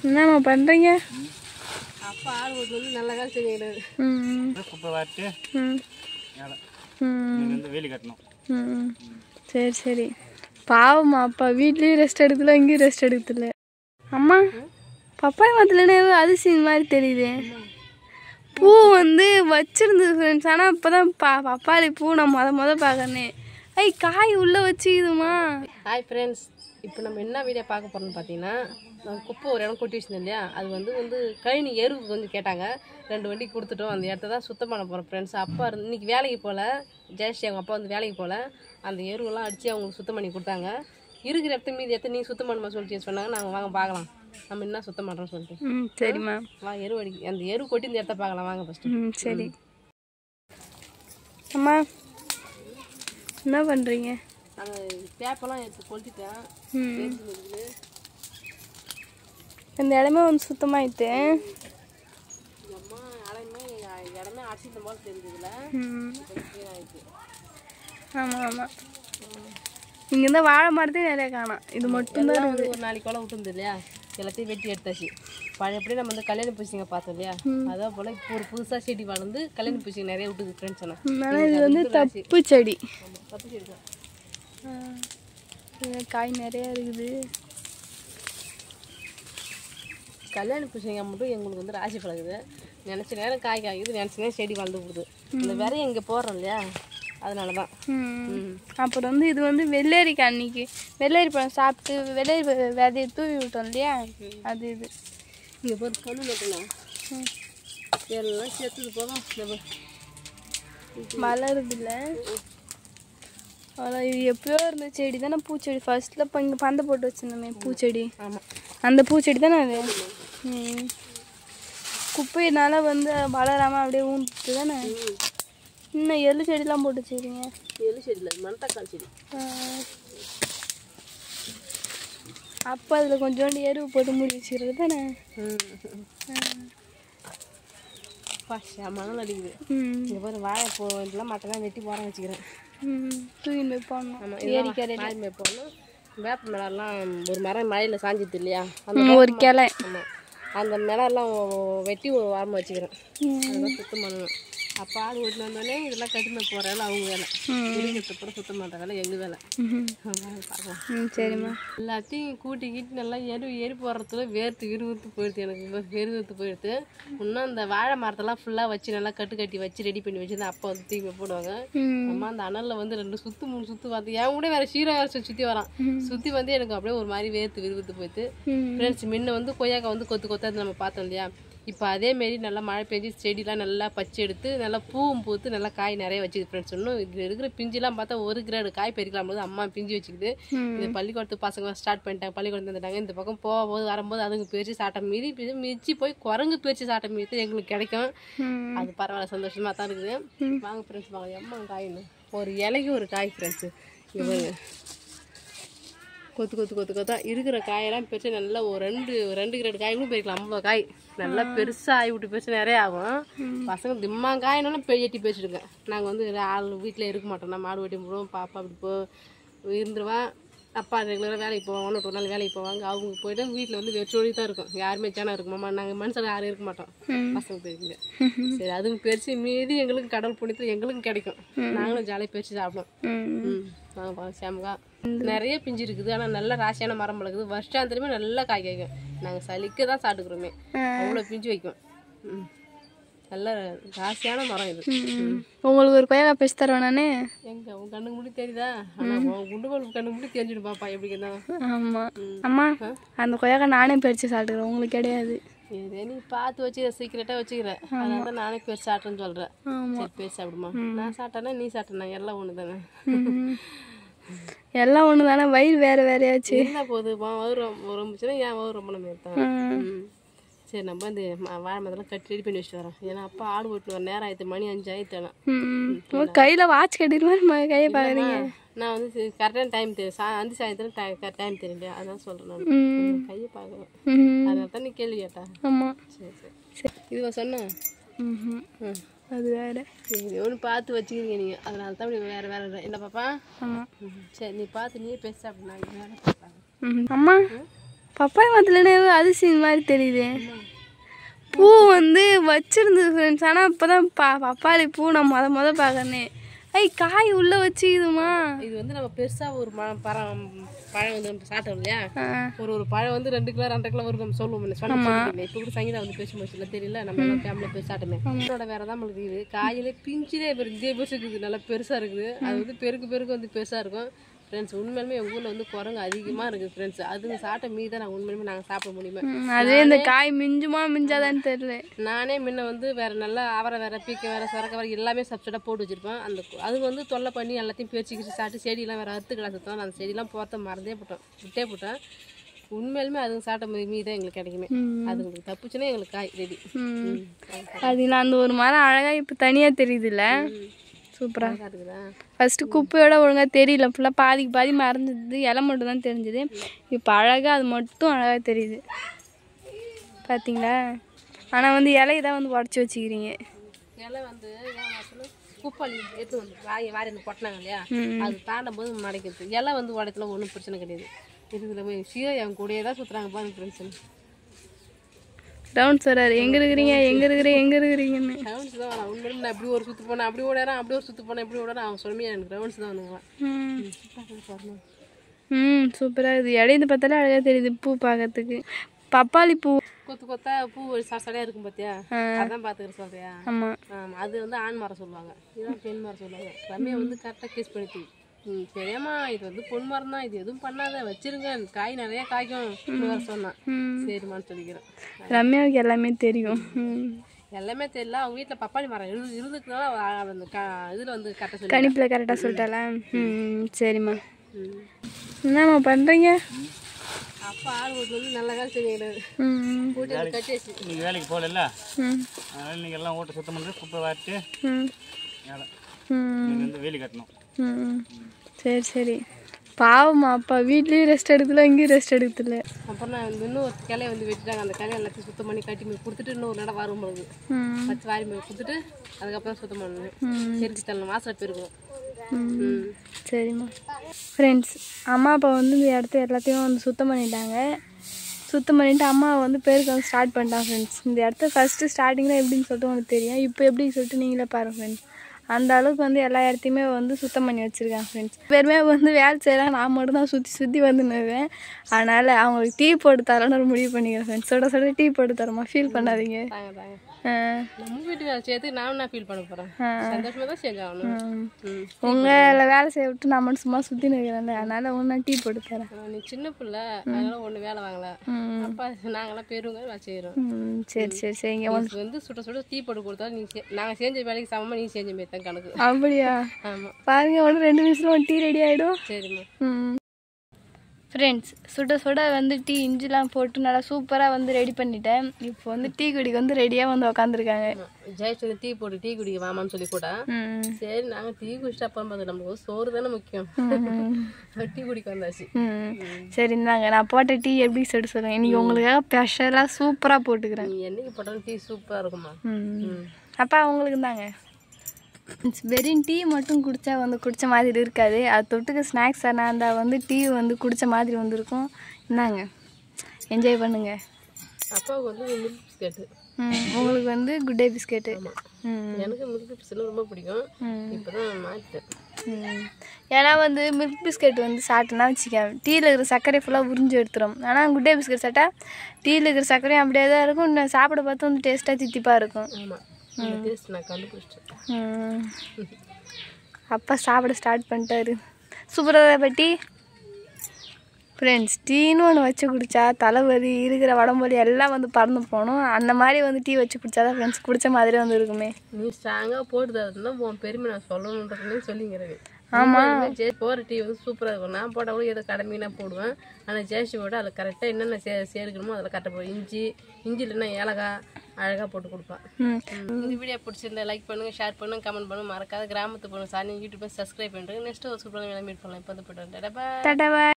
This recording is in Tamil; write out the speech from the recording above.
என்னம்மா பண்ணுறீங்க அப்பா ஆள் ஓட்டு வந்து நல்ல காலம் செய்யுங்கிறாரு ம் குப்பை வாட்டு ம் வேலை ம் இது வந்து வேலி கட்டணும் ம் சரி சரி பாவம்மா அப்பா வீட்லேயும் ரெஸ்ட் எடுக்கல இங்கேயும் ரெஸ்ட் எடுக்கல அம்மா பப்பாய் மரத்துலனே அதிசயம் மாதிரி தெரியுது பூ வந்து வச்சிருந்தது ஃப்ரெண்ட்ஸ் ஆனால் இப்போ தான் பா பப்பாளி பூ நான் முத முத பார்க்கறேனே ஐ காய் உள்ளே வச்சுக்குதுமா ஹாய் ஃப்ரெண்ட்ஸ் இப்போ நம்ம என்ன வீடியோ பார்க்க போகிறோம்னு பார்த்தீங்கன்னா நான் குப்பை ஒரு இடம் கொட்டி வச்சிருந்தேன் இல்லையா அது வந்து வந்து கழனி எருவுக்கு கொஞ்சம் கேட்டாங்க ரெண்டு வண்டி கொடுத்துட்டோம் அந்த இடத்த தான் சுத்தம் பண்ண போகிறோம் ஃப்ரெண்ட்ஸ் அப்பா இருந்து இன்னைக்கு வேலைக்கு போகல ஜெயஸ்ரீ அவங்க அப்பா வந்து வேலைக்கு போகல அந்த எருவெல்லாம் அடித்து அவங்களுக்கு சுத்தம் பண்ணி கொடுத்தாங்க இருக்கிற இடத்த மீதி இடத்த நீ சுத்தம் பண்ணுமா சொல்லிட்டு சொன்னாங்க நாங்கள் வாங்க பார்க்கலாம் நம்ம என்ன சுத்தம் பண்ணுறோம்னு சொல்லிட்டு ம் சரிம்மா வா எரு அடி அந்த எரு கொட்டி இந்த இடத்த பார்க்கலாம் வாங்க ஃபஸ்ட்டு ம் சரி அம்மா என்ன பண்ணுறீங்க நாங்கள் பேப்பெல்லாம் எடுத்து கொளுத்திட்டேன் ம் எரிஞ்சு நிக்குது. இந்த இடமே வந்து சுத்தமாயிட்டு அம்மா இடமே இடமே அடிச்சிருந்த போல தெரிஞ்சதுல ம் க்ளீன் ஆயிடுச்சு ஆமாம் ஆமாம் இங்கே இருந்தால் வாழை மரத்தையும் நிறைய காணோம் இது மட்டும்தான் எல்லாம் வந்து ஒரு நாளைக்கு கூட விட்டுருந்து இல்லையா எல்லாத்தையும் வெட்டி எடுத்தாச்சு பழையபடி நம்ம வந்து கல்யாண பூசிங்க பார்த்தோம் இல்லையா அதான் போல் இப்போ ஒரு புதுசாக செடி வளர்ந்து கல்யாண பூசிங்க நிறைய விட்டுது ஃப்ரெண்ட்ஸ் சொன்னேன் ஆனால் இது வந்து தப்பு செடி ஆமாம் தப்பு செடி தான் ஆ, இது காய் நிறைய இருக்குது கல்யாண பூசணிக்காய் மட்டும் எங்களுக்கு வந்து ராசி பழகுது நினச்ச நேரம் காய் காய்க்குது நினச்ச நேரம் செடி வளர்ந்து விடுது இந்த விரைய இங்கே போடுறோம் இல்லையா அதனால தான் ம். ம் அப்புறம் வந்து இது வந்து வெள்ளரிக்காய் அன்னைக்கு வெள்ளரி பழம் சாப்பிட்டு வெள்ளரி வெ- விதையை தூவி விட்டோம் இல்லையா அது இது இங்கே போகிற கண்ணு நட்டலாம் ம். எல்லாம் சேர்த்துது போதும் இந்த பாரு. மலருது இல்லை அதான் இது எப்பயோ இருந்த செடி தானே பூச்செடி ஃபர்ஸ்ட்டில் இப்போ இங்கே பந்தை போட்டு வச்சுருந்தோமே பூச்செடி ஆமாம் அந்த பூச்செடி தானே அது ம். குப்பையினால வந்து வளராமல் அப்படியே ஊந்துட்டு தானே இன்னும் எள்ளு செடிலாம் போட்டு வச்சுக்கிறீங்க எள்ளு செடியில் மணத்தக்காளி செடி அப்போ அதில் கொஞ்சோண்டு எருவு போட்டு மூடி வச்சுக்கிறது தானே பா மணல் அடிக்குது ம் இங்கே பாரு வாழை போ இதெல்லாம் மட்டெல்லாம் வெட்டி போட வச்சுக்கிறேன் ம் தூக்கி போய் போடணும் ஆமாம் ஏரிக்கரை நாய் மேய்ப்போம்னா வேப்ப மரம்லாம் ஒரு மரம் மழையில் சாஞ்சிது இல்லையா அந்த ம், ஒரு கிளை ஆமாம் அந்த மிளகெல்லாம் வெட்டி ஒரு வாரமாக வச்சுக்கிறேன் ம். அதெல்லாம் சுத்தம் பண்ணணும் அப்போ ஆடு வீட்டில் வந்தோடனே இதெல்லாம் கட்டிமே போகிற வேலை அவங்க வேலை இருக்கிறத பூரா சுத்தம் பண்ணுற வேலை எங்கள் வேலை ம். வாங்க பார்க்கலாம் ம் சரிம்மா எல்லாத்தையும் கூட்டி கீட்டி நல்லா எரு எரி போடுறதுல வேர்த்து விறுவிறுத்து போயிடுது எனக்கு இப்ப வெறுவிறுத்து போயிடுது இன்னும் அந்த வாழை மரத்தெல்லாம் ஃபுல்லாக வச்சு நல்லா கட்டு கட்டி வச்சு ரெடி பண்ணி வச்சு அப்பா வந்து தூக்கி போடுவாங்க ம் அம்மா அந்த அனல்ல வந்து ரெண்டு சுத்து மூணு சுத்து வந்து என் கூட வேற சீரா வேற சுத்தி சுத்தி வரான் சுத்தி வந்து எனக்கு அப்படியே ஒரு மாதிரி வேர்த்து விறுவிறுத்து போயிட்டு ம் ஃப்ரெண்ட்ஸ் முன்ன வந்து கொய்யாக்காய் வந்து கொத்து கொத்தா நம்ம பார்த்தோம் இல்லையா இப்போ அதே மாரி நல்லா மழை பெஞ்சு செடிலாம் நல்லா பச்சை எடுத்து நல்லா பூவும் பூத்து நல்லா காய் நிறைய வச்சுக்குது ஃப்ரெண்ட்ஸ் இன்னும் இதில் இருக்கிற பிஞ்சுலாம் பார்த்தா ஒரு கிரேடு காய் பறிக்கலாம் போது அம்மா பிஞ்சு வச்சுக்குது இது பள்ளிக்கூடத்து பசங்க ஸ்டார்ட் பண்ணிட்டாங்க பள்ளிக்கூடத்து வந்துட்டாங்க இந்த பக்கம் போகும்போது வரும்போது அதுங்க பிரித்து சாட்டம் மீறி பிரி- மிதிச்சு போய் குரங்கு பிரித்து சாட்டம் மீது எங்களுக்கு கிடைக்கும் ம் அது பரவாயில்ல சந்தோஷமாக தான் இருக்குது வாங்க ஃப்ரெண்ட்ஸ் வாங்க எம்மா காயின்னு ஒரு இலைக்கு ஒரு காய் ஃப்ரெண்ட்ஸு இங்கே பாருங்க கொத்து கொத்து கொத்து கொத்தா இருக்கிற காயெல்லாம் பெருசு நல்லா ஒரு ரெண்டு ரெண்டு கிரேடு காய் கூட பெருக்கலாம் ஐம்பது காய் நல்லா பெருசாக ஆகி விட்டு பெருசு நிறைய ஆகும் பசங்க திம்மா காயினாலும் பெரிய எட்டி பேசிடுங்க நாங்கள் வந்து ஆள் வீட்டில் இருக்க மாட்டோம் நான் மாடு வெட்டி போடுவோம் பாப்பா அப்படி போ இருந்துருவேன் அப்பா ரெகுலராக வேலைக்கு போவாங்க ஒன்று ஒரு நாள் வேலைக்கு போவாங்க அவங்க போயிட்டு வீட்டில் வந்து வெற்றொழி தான் இருக்கும் யாருமே சேனா இருக்கும் மாமா நாங்கள் மனுஷன் யாரும் இருக்க மாட்டோம் பசங்க போயிருக்கீங்க சரி அதுவும் பெருசு மீறி எங்களுக்கு கடவுள் புண்ணியத்தில் எங்களுக்கும் கிடைக்கும் நாங்களும் ஜாலியாக பெருசு சாப்பிடுவோம் ம் ம் வாங்க பாருங்க சேமகா நிறைய பிஞ்சு இருக்குது ஆனால் நல்ல ராசியான மரம் பழகுது வருஷாந்திரமே நல்லா காய் காய்க்கும் நாங்கள் சளிக்கு தான் சாப்பிட்டுக்கிறோமே அவ்வளோ பிஞ்சு வைக்கும் ம் நல்ல ராசியான மரம் இது ம். உங்களுக்கு ஒரு கொய்யாக்காய் பேசி தருவேன் நானே எங்க உன் கண்ணுக்கு முடி தெரியுதா ஆனால் உன் குண்டு பல்பு கண்ணுக்கு முடி தெரிஞ்சிடும் பாப்பா எப்படி தான் ஆமாம் அம்மா அந்த கொய்யாக்காய் நானே பறித்து சாப்பிட்டுக்கிறேன் உங்களுக்கு கிடையாது இதே நீ பார்த்து வச்சு சீக்கிரட்டாக வச்சுக்கிற அதனால தான் நானே பெருசு சாப்பிட்டேன்னு சொல்கிறேன் சரி பெருசு சாப்பிடுமா நான் சாப்பிட்டேன்னா நீ சாப்பிட்டேனா எல்லாம் ஒன்று தானே ம். எல்லாம் ஒன்று தானே வயிறு வேறு வேறையாச்சு இருந்தால் போதுமா வயிறு ரொம்ப ரொம்பிச்சுன்னா ஏன் வயிறு ரொம்ப நம்ம தான் ம். ம். சரி நம்ம இந்த ம- வாழை மரத்தெல்லாம் கட்டி ரெடி பண்ணி வச்சுட்டு வரோம் ஏன்னா அப்பா ஆடு ஓட்டு வர நேரம் ஆயிடுத்து மணி அஞ்சு ஆயிடுத்தானே ம் கையில் வாட்ச் கட்டிட்டு மாதிரி ம- கையை பார்க்குறீங்க நான் வந்து கரெக்டான டைம் தெரியும் சா அஞ்சு சாயந்தரம் டை டைம் தெரியல அதான் சொல்கிறேன் நான் ம் கையை பார்க்கணும் ம் அதனால தான் நீ கேள்வி கேட்டா ஆமாம் சரி சரி இதுவா சொன்னேன் ம் ம் அது வேறு சரி ஒன்று பார்த்து வச்சுக்கிறீங்க நீங்கள் அதனால தான் இப்படி வேறு வேறு இல்லை பாப்பா ஆமாம் ம். சரி நீ பார்த்து நீயே பேச அப்படி நாங்கள் வேலை பார்ப்பாங்க ம் அம்மா பப்பாய் மரத்துலனே அதிசயம் மாதிரி தெரியுது பூ வந்து வச்சிருந்தது ஃப்ரெண்ட்ஸ் ஆனால் இப்போ தான் பா பப்பாளி பூ நான் மொத மொத பார்க்கறேனே ஐ காய் உள்ளே வச்சுக்குதுமா இது வந்து நம்ம பெருசா ஒரு ம- பழம் பழம் வந்து நம்ம சாப்பிட்டோம் இல்லையா ஆ ஒரு ஒரு பழம் வந்து ரெண்டு கிலோ ரெண்டரை கிலோ வரும் நம்ம சொல்லுவோம் இல்லை சொன்ன சொல்லிருக்கீங்களே. இப்போ கூட சங்கீதா வந்து பேசி முடிச்சுல தெரியல நம்ம எல்லாம் ஃபேமிலி போய் சாப்பிட்டோமே அதோட வேற தான் நம்மளுக்கு இது காயிலே பிஞ்சிலே பெரு இதே பெருசு இருக்குது நல்லா பெருசா இருக்குது அது வந்து பெருக்கு பெருக்கு வந்து பெருசா இருக்கும் ஃப்ரெண்ட்ஸ் உண்மையிலுமே எங்கள் ஊரில் வந்து குரங்கு அதிகமாக இருக்குது ஃப்ரெண்ட்ஸ் அதுங்க சாப்பிட்ட மீதி தான் நாங்கள் உண்மையிலுமே நாங்கள் சாப்பிட முடியுமே ம், அதே இந்த காய் மிஞ்சுமா மிஞ்சாதான்னு தெரியல நானே முன்ன வந்து வேற நல்லா அவரை வேற பீக்க வேற சுரக்க வேற எல்லாமே சப்சிடாக போட்டு வச்சிருப்பேன் அந்த அது வந்து தொல்லை பண்ணி எல்லாத்தையும் பேச்சு கிச்சு சாப்பிட்டு செடியெல்லாம் வேற அறுத்து கிளாஸ் அந்த செடியெல்லாம் போத்த மறந்தே போட்டோம் விட்டே போட்டேன் உண்மையிலுமே அதுங்க சாப்பிட்ட மீ மீ தான் எங்களுக்கு கிடைக்குமே அதுங்களுக்கு தப்புச்சுன்னா எங்களுக்கு காய் ரெடி ம் அது நான் அந்த ஒரு மரம் அழகாக இப்போ தனியாக தெரியுதுல்ல சூப்பராக அழகா இருக்குதா ஃபஸ்ட்டு குப்பையோட ஒழுங்காக தெரியல ஃபுல்லாக பாதிக்கு பாதி மறைஞ்சது இலை மட்டும் தான் தெரிஞ்சுது இப்போ அழகாக அது மட்டும் அழகாக தெரியுது பார்த்தீங்களா ஆனால் வந்து இலையை தான் வந்து உடச்சி வச்சுக்கிறீங்க இலை வந்து ஏன் வாசனை குப்பள்ளி எடுத்து வந்து வாரி வாரி வந்து கொட்டினாங்க இல்லையா ம். அது தாண்டும் போது மடைக்கிறது இலை வந்து உடத்துல ஒன்றும் பிரச்சனை கிடையாது இதுல போய் சீரை என் கூடயே தான் சுற்றுறாங்க பாருங்க ஃப்ரெண்ட்ஸ் டவுன் சொல்கிறாரு எங்கே இருக்கிறீங்க எங்கே இருக்கிறீங்க எங்கே இருக்கிறீங்கன்னு ரவுண்ட்ஸ் தான் வரலாம் உண்மையிலும் நான் இப்படி ஒரு சுற்று போனேன் அப்படி ஓடுறேன் அப்படி ஒரு சுற்று போனேன் இப்படி ஓடுறேன் அவங்க சொல்லுமே எனக்கு ரவுண்ட்ஸ் தான் வந்துங்களாம் ம் ம் சூப்பராக இருக்குது இடையில பார்த்தாலே அழகாக தெரியுது பூ பார்க்கறதுக்கு பப்பாளி பூ கொத்து கொத்தா பூ ஒரு சடையாக இருக்கும் பார்த்தியா அதான் பார்த்துக்கிற சொல்றியா ஆமாம் ஆமாம் அது வந்து ஆண் மரம் சொல்லுவாங்க இதுதான் பெண் மரம் சொல்லுவாங்க ரம்யா வந்து கரெக்டாக கேஸ் பண்ணிட்டு ம் பெரியம்மா இது வந்து பொன் மரம் தான் இது எதுவும் பண்ணாத வச்சிருங்க காய் நிறைய காய்க்கும் வர சொன்னான் ம் சரிம்மான்னு சொல்லிக்கிறேன் ரம்யாவுக்கு எல்லாமே தெரியும் ம் எல்லாமே தெரியல அவங்க வீட்டில் பப்பாளி மரம் இருந்து இருந்துக்குனால அவ அந்த க இதில் வந்து கட்ட சொல்லி கணிப்பில் கரெக்டாக சொல்லிட்டாளா ம் சரிம்மா ம். என்னம்மா பண்ணுறீங்க அப்பா ஆள் வீட்டில் வந்து நல்ல வேலை செய்யுங்கிறாரு ம் வீட்டு வந்து கட்டி வச்சு இன்னைக்கு வேலைக்கு போகல ம் அதனால நீங்கள் எல்லாம் ஓட்ட சுத்தம் பண்ணுறது குப்பை வாரிட்டு ம் வேலை ம் நீங்கள் வந்து வேலி கட்டணும் ம் சரி சரி பாவம்மா அப்பா வீட்லேயும் ரெஸ்ட் எடுக்கல இங்கேயும் ரெஸ்ட் எடுக்கல அப்புறம் நான் வந்து இன்னும் ஒரு கிளைய வந்து வெட்டிட்டாங்க அந்த கிளைய எல்லாத்தையும் சுத்தம் பண்ணி கட்டி போய் கொடுத்துட்டு இன்னொரு நட வரும் பொழுது ம் பத்து வாரி போய் கொடுத்துட்டு அதுக்கப்புறம் சுத்தம் பண்ணணும் ம் செரிச்சு தள்ளணும் வாசல் போயிருக்கணும் ம் ம் சரிம்மா ஃப்ரெண்ட்ஸ் அம்மா அப்பா வந்து இந்த இடத்த எல்லாத்தையும் வந்து சுத்தம் பண்ணிட்டாங்க சுத்தம் பண்ணிவிட்டு அம்மாவை வந்து பேருக்கு வந்து ஸ்டார்ட் பண்ணிட்டாங்க ஃப்ரெண்ட்ஸ் இந்த இடத்த ஃபஸ்ட்டு ஸ்டார்டிங்கில் எப்படின்னு சொல்லிட்டு உங்களுக்கு தெரியும் இப்போ எப்படின்னு சொல்லிட்டு நீங்களே பாருங்கள் ஃப்ரெண்ட்ஸ் அந்த அளவுக்கு வந்து எல்லா இடத்தையுமே வந்து சுத்தம் பண்ணி வச்சுருக்காங்க ஃப்ரெண்ட்ஸ் பேருமே வந்து வேலை செய்கிறாங்க நான் மட்டும் தான் சுற்றி சுற்றி வந்து நிறுவேன் அதனால் அவங்களுக்கு டீ போட்டு தரேன்னு ஒரு முடிவு பண்ணிக்கிறேன் ஃப்ரெண்ட்ஸ் சுட சுட டீ போட்டு தரமா ஃபீல் பண்ணாதீங்க தாங்க தாங்க ஆ, நம்ம வீட்டு வேலை செய்யறதுக்கு நானும் நான் ஃபீல் பண்ண போகிறேன் ஆ. சந்தோஷமாக தான் செஞ்சாகணும் ம். ம் உங்களை வேலை செய்ய விட்டு நான் மட்டும் சும்மா சுற்றி நிற்கிறேன்ல அதனால் ஒன்று நான் டீ போட்டு தரேன் ஆ, நீ சின்ன பிள்ளை அதனால ஒன்று வேலை வாங்கல ம் அப்பா நாங்களாம் பெரியவங்க வேலை செய்கிறோம் ம் சரி சரி சரிங்க நீ வந்து சுட சுட டீ போட்டு கொடுத்தா நீ செ- நாங்க செஞ்ச வேலைக்கு சமமா நீ செஞ்ச மாதிரி தான் கணக்கு அப்படியா ஆமா பாருங்க ஒன்று ரெண்டு நிமிஷத்தில் ஒரு டீ ரெடி ஆகிடும் சரிம்மா ம் ஃப்ரெண்ட்ஸ் சுட சுட வந்து டீ இஞ்சிலாம் போட்டு நல்லா சூப்பராக வந்து ரெடி பண்ணிட்டேன் இப்போ வந்து டீ குடிக்கு வந்து ரெடியாக வந்து உக்காந்துருக்காங்க ஜெயஸ்வரி டீ போட்டு டீ குடிக்க வாமான்னு சொல்லி கூட ம் சரி நாங்க டீ குடிச்சிட்டு அப்புறம் பார்த்து நமக்கு சோறு தானே முக்கியம் டீ குடிக்க வந்தாச்சு ம் சரி இந்தாங்க நான் போட்ட டீ எப்படி சொல்லிட்டு சொல்லுங்கள் இன்றைக்கி உங்களுக்காக ஸ்பெஷலாக சூப்பராக போட்டுக்கிறேன் நீ என்னைக்கு போட்டாலும் டீ சூப்பரா இருக்குமா ம் ம். அப்பா உங்களுக்கு தாங்க வெறும் டீ மட்டும் குடித்தா வந்து குடித்த மாதிரி இருக்காது அது தொட்டுக்க ஸ்நாக்ஸ் ஆனால் இருந்தால் வந்து டீ வந்து குடித்த மாதிரி வந்து இருக்கும் இந்தாங்க என்ஜாய் பண்ணுங்க அப்பாவுக்கு வந்து மில்க் பிஸ்கெட்டு ம் உங்களுக்கு வந்து குட் டே பிஸ்கெட்டு ம் எனக்கு மில்க் பிஸ்கெட் ரொம்ப பிடிக்கும் ம். இப்பதான் மாற்றிட்டேன் ம். ஏன்னா வந்து மில்க் பிஸ்கெட் வந்து சாப்பிட்டோன்னா வச்சுக்க டீயில் இருக்கிற சர்க்கரை ஃபுல்லாக உறிஞ்சு எடுத்துரும் ஆனால் குட் டே பிஸ்கெட் சாப்பிட்டா டீயில் இருக்கிற சர்க்கரையும் அப்படியே தான் இருக்கும் இன்னும் சாப்பிட பார்த்து வந்து டேஸ்ட்டாக தித்திப்பாக இருக்கும் ஆமா அந்த டேஸ்ட் நான் கண்டுபிடிச்சிட்டேன் ம். அப்பா சாப்பிட ஸ்டார்ட் பண்ணிட்டாரு சூப்பராக பட்டி ஃப்ரெண்ட்ஸ் டீன்னு ஒன்று வச்சு குடித்தா தலைவலி இருக்கிற உடம்புலி எல்லாம் வந்து பறந்து போகணும் அந்த மாதிரி வந்து டீ வச்சு குடித்தா தான் ஃப்ரெண்ட்ஸ் குடித்த மாதிரி வந்து இருக்குமே நீ ஸ்ட்ராங்காக போட்டு தரதுன்னா உன் பெருமை நான் சொல்லணுன்றதுன்னு சொல்லிங்கிறேன் ஆமாம் ஜே போகிற டீ வந்து சூப்பராக இருக்கும் நான் போட்டால் கூட ஏதோ கடமைனா போடுவேன் ஆனால் ஜேசி போட்டு அதில் கரெக்டாக என்னென்ன சே சேர்க்கணுமோ அதில் கரெக்டாக போடும் இஞ்சி இஞ்சி இல்லைன்னா ஏலக்காய் அழகாக போட்டு கொடுப்பேன் ம் இந்த வீடியோ பிடிச்சிருந்தா லைக் பண்ணுங்கள் ஷேர் பண்ணுங்கள் கமெண்ட் பண்ணுங்கள் மறக்காத கிராமத்து பொண்ணு சார் யூடியூப்பை சப்ஸ்கிரைப் பண்ணுறேன் நெக்ஸ்ட் ஒரு சூப்பரான மீட் பண்ணலாம் இப்போ வந்து போய்ட்டு வரேன் பாய் டாடா பாய்